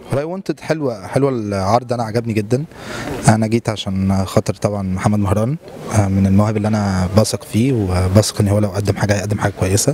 والله وانتد حلوه حلوه العرض انا عجبني جدا انا جيت عشان خاطر طبعا محمد مهران آه، من المواهب اللي انا بثق فيه وبثق ان هو لو قدم حاجه هيقدم حاجه كويسه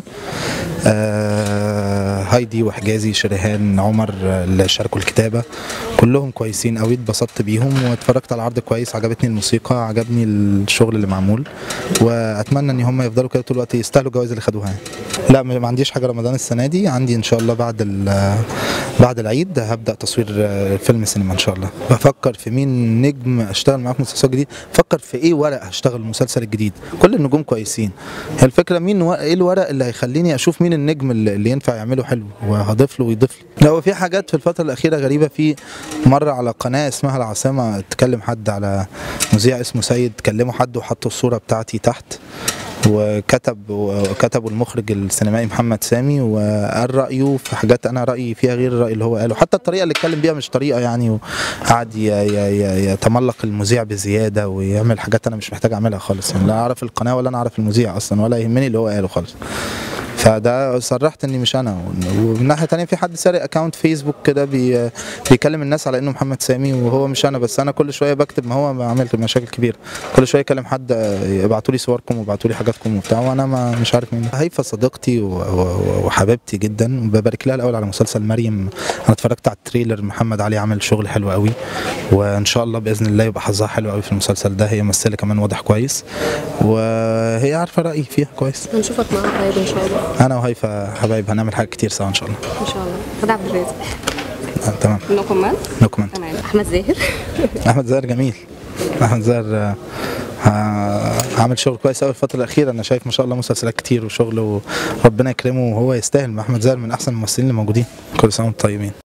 آه، هايدي وحجازي شريهان عمر آه، اللي شاركوا الكتابه كلهم كويسين قوي اتبسطت بيهم واتفرجت على العرض كويس عجبتني الموسيقى عجبني الشغل اللي معمول واتمنى ان هم يفضلوا كده طول الوقت يستاهلوا الجوائز اللي خدوها يعني. لا ما ما عنديش حاجه رمضان السنه دي عندي ان شاء الله بعد ال- بعد العيد هبدا تصوير آه، فيلم سينما ان شاء الله بفكر في مين نجم اشتغل معاه في مسلسل جديد بفكر في ايه ورق هشتغل المسلسل الجديد كل النجوم كويسين هي الفكره مين و... ايه الورق اللي هيخليني اشوف مين النجم اللي اللي ينفع يعمله حلو وهضيف له ويضيف لي لو في حاجات في الفتره الاخيره غريبه في مره على قناه اسمها العاصمه اتكلم حد على مذيع اسمه سيد كلموا حد وحطوا الصوره بتاعتي تحت وكتب وكتبوا المخرج السينمائي محمد سامي وقال رايه في حاجات انا رايي فيها غير الراي اللي هو قاله حتى الطريقه اللي اتكلم بيها مش طريقه يعني وقعد ي- ي- ي- يتملق المذيع بزياده ويعمل حاجات انا مش محتاج اعملها خالص يعني لا اعرف القناه ولا انا اعرف المذيع اصلا ولا يهمني اللي هو قاله خالص فده صرحت اني مش انا ومن ناحيه تانية في حد سارق اكونت فيسبوك كده بي بيكلم الناس على انه محمد سامي وهو مش انا بس انا كل شويه بكتب ما هو بعمل مشاكل كبيره كل شويه يكلم حد ابعتوا لي صوركم وابعتوا لي حاجاتكم وبتاع وانا ما مش عارف مين هيفا صديقتي و- و- وحبيبتي جدا وببارك لها الاول على مسلسل مريم انا اتفرجت على التريلر محمد علي عامل شغل حلو قوي وان شاء الله باذن الله يبقى حظها حلو قوي في المسلسل ده هي ممثله كمان واضح كويس وهي عارفه رايي فيها كويس هنشوفك معاها قريب ان شاء الله انا وهيفا حبايب هنعمل حاجات كتير سوا ان شاء الله ان شاء الله خد عبد الرازق آه، تمام نو كومنت نو كومنت تمام احمد زاهر احمد زاهر جميل احمد زاهر آه، آه، عامل شغل كويس قوي الفتره الاخيره انا شايف ما شاء الله مسلسلات كتير وشغل وربنا يكرمه وهو يستاهل احمد زاهر من احسن الممثلين اللي موجودين كل سنه وانتم طيبين